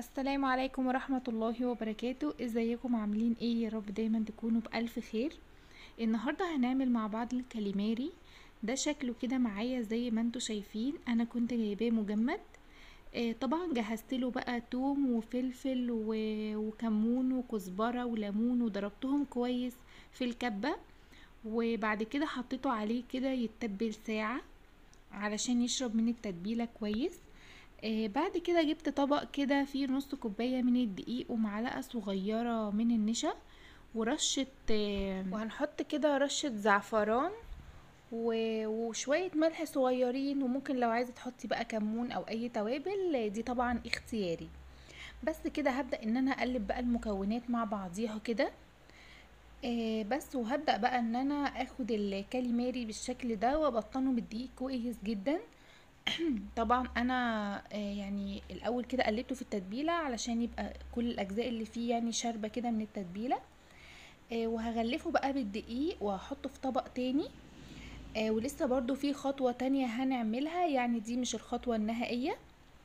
السلام عليكم ورحمة الله وبركاته ازيكم عاملين ايه يا رب دايما تكونوا بألف خير النهاردة هنعمل مع بعض الكاليماري ده شكله كده معايا زي ما انتوا شايفين انا كنت جايباه مجمد آه طبعا جهزت له بقى توم وفلفل و- وكمون وكزبرة وليمون وضربتهم كويس في الكبة وبعد كده حطيته عليه كده يتبل ساعة علشان يشرب من التتبيلة كويس آه بعد كده جبت طبق كده فيه نص كوباية من الدقيق ومعلقة صغيرة من النشا ورشة آه وهنحط كده رشة زعفران و- وشوية ملح صغيرين وممكن لو عايزة تحطي بقى كمون او اي توابل آه، دي طبعا اختياري بس كده هبدأ ان انا اقلب بقى المكونات مع بعضيها كده آه بس وهبدأ بقى ان انا اخد الكاليماري بالشكل ده وابطنه بالدقيق كويس جدا طبعا انا آه، يعني الاول كده قلبته في التتبيله علشان يبقى كل الاجزاء اللي فيه يعني شاربه كده من التتبيله آه، وهغلفه بقى بالدقيق وهحطه في طبق تاني آه، ولسه برضو في خطوه تانية هنعملها يعني دي مش الخطوه النهائيه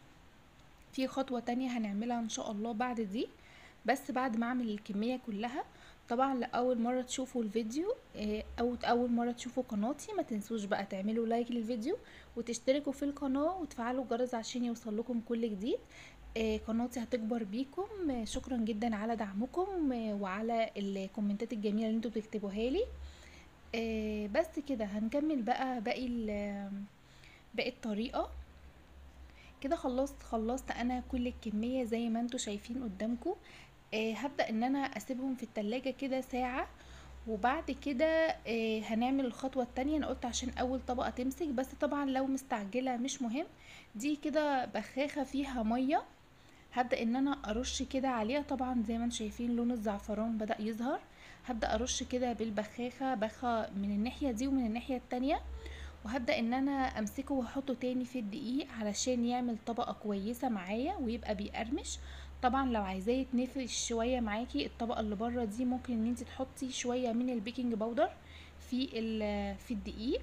في خطوة تانية هنعملها ان شاء الله بعد دي بس بعد ما اعمل الكمية كلها طبعا لأول مرة تشوفوا الفيديو آه، او اول مرة تشوفوا قناتي ما تنسوش بقى تعملوا لايك للفيديو وتشتركوا في القناة وتفعلوا الجرس عشان يوصل لكم كل جديد آه، قناتي هتكبر بيكم آه، شكرا جدا على دعمكم آه، وعلى الكومنتات الجميلة اللي انتوا بتكتبوها لي آه، بس كده هنكمل بقى باقي ال- باقي الطريقة كده خلصت خلصت انا كل الكمية زي ما انتوا شايفين قدامكم آه هبدأ ان انا اسيبهم في التلاجة كده ساعة وبعد كده آه هنعمل الخطوة التانية انا قلت عشان اول طبقة تمسك بس طبعا لو مستعجلة مش مهم دي كده بخاخة فيها مية هبدأ ان انا ارش كده عليها طبعا زي ما انتم شايفين لون الزعفران بدأ يظهر هبدأ ارش كده بالبخاخة بخة من الناحية دي ومن الناحية التانية وهبدأ ان انا امسكه واحطه تاني في الدقيق علشان يعمل طبقة كويسة معايا ويبقى بيقرمش طبعا لو عايزاه يتنفش شوية معاكي الطبقة اللي بره دي ممكن ان انت تحطي شوية من البيكنج باودر في ال- في الدقيق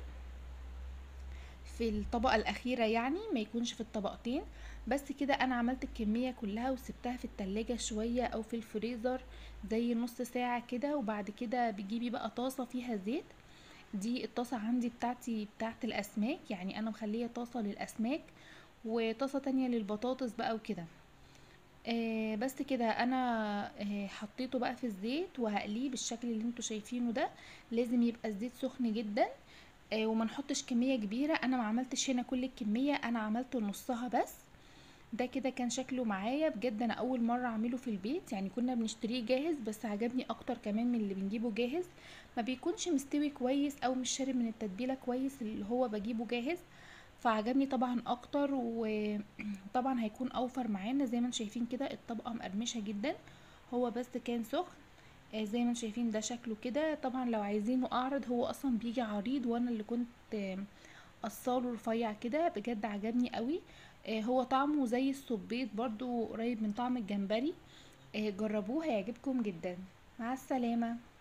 في الطبقة الأخيرة يعني ما يكونش في الطبقتين بس كده أنا عملت الكمية كلها وسبتها في التلاجة شوية أو في الفريزر زي نص ساعة كده وبعد كده بتجيبي بقى طاسة فيها زيت دي الطاسة عندي بتاعتي بتاعت الأسماك يعني أنا مخلية طاسة للأسماك وطاسة تانية للبطاطس بقى وكده آه بس كده انا آه حطيته بقى في الزيت وهقليه بالشكل اللي انتوا شايفينه ده لازم يبقى الزيت سخن جدا آه وما نحطش كمية كبيرة انا ما عملتش هنا كل الكمية انا عملت نصها بس ده كده كان شكله معايا بجد انا اول مرة اعمله في البيت يعني كنا بنشتريه جاهز بس عجبني اكتر كمان من اللي بنجيبه جاهز ما بيكونش مستوي كويس او مش شارب من التتبيلة كويس اللي هو بجيبه جاهز فعجبني طبعا اكتر وطبعا هيكون اوفر معانا زي ما انتم شايفين كده الطبقة مقرمشة جدا هو بس كان سخن آه، زي ما انتم شايفين ده شكله كده طبعا لو عايزينه اعرض هو اصلا بيجي عريض وانا اللي كنت آه، قصاله رفيع كده بجد عجبني قوي آه، هو طعمه زي الصبيط برضو قريب من طعم الجمبري آه، جربوه هيعجبكم جدا مع السلامة